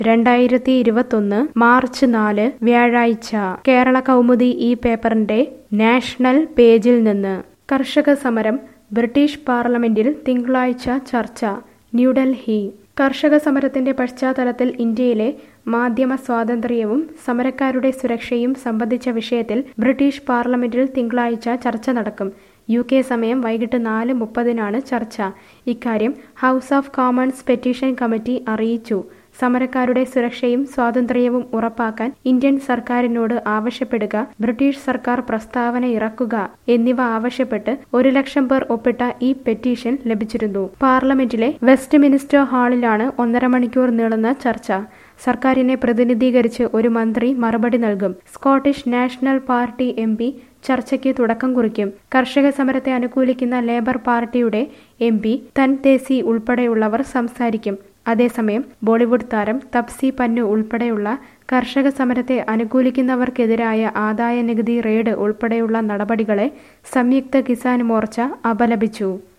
രണ്ടായിരത്തി ഇരുപത്തൊന്ന് മാർച്ച് നാല് വ്യാഴാഴ്ച കേരള കൗമുദി ഈ പേപ്പറിന്റെ നാഷണൽ പേജിൽ നിന്ന് കർഷക സമരം ബ്രിട്ടീഷ് പാർലമെന്റിൽ തിങ്കളാഴ്ച ചർച്ച ന്യൂഡൽഹി കർഷക സമരത്തിന്റെ പശ്ചാത്തലത്തിൽ ഇന്ത്യയിലെ മാധ്യമ സ്വാതന്ത്ര്യവും സമരക്കാരുടെ സുരക്ഷയും സംബന്ധിച്ച വിഷയത്തിൽ ബ്രിട്ടീഷ് പാർലമെന്റിൽ തിങ്കളാഴ്ച ചർച്ച നടക്കും യു കെ സമയം വൈകിട്ട് നാല് മുപ്പതിനാണ് ചർച്ച ഇക്കാര്യം House of Commons petition committee അറിയിച്ചു സമരക്കാരുടെ സുരക്ഷയും സ്വാതന്ത്ര്യവും ഉറപ്പാക്കാൻ ഇന്ത്യൻ സർക്കാരിനോട് ആവശ്യപ്പെടുക ബ്രിട്ടീഷ് സർക്കാർ പ്രസ്താവന ഇറക്കുക എന്നിവ ആവശ്യപ്പെട്ട് ഒരു ലക്ഷം പേർ ഒപ്പിട്ട ഈ പെറ്റീഷൻ ലഭിച്ചിരുന്നു പാർലമെന്റിലെ വെസ്റ്റ് മിനിസ്റ്റർ ഹാളിലാണ് ഒന്നര മണിക്കൂർ നീളുന്ന ചർച്ച സർക്കാരിനെ പ്രതിനിധീകരിച്ച് ഒരു മന്ത്രി മറുപടി നൽകും Scottish National Party M P ചർച്ചയ്ക്ക് തുടക്കം കുറിക്കും കർഷക സമരത്തെ അനുകൂലിക്കുന്ന ലേബർ പാർട്ടിയുടെ എം പി തൻ തേസി ഉൾപ്പെടെയുള്ളവർ സംസാരിക്കും അതേസമയം ബോളിവുഡ് താരം തപ്സി പന്നു ഉൾപ്പെടെയുള്ള കർഷക സമരത്തെ അനുകൂലിക്കുന്നവർക്കെതിരായ ആദായ നികുതി റെയ്ഡ് ഉൾപ്പെടെയുള്ള നടപടികളെ സംയുക്ത കിസാൻ മോർച്ച അപലപിച്ചു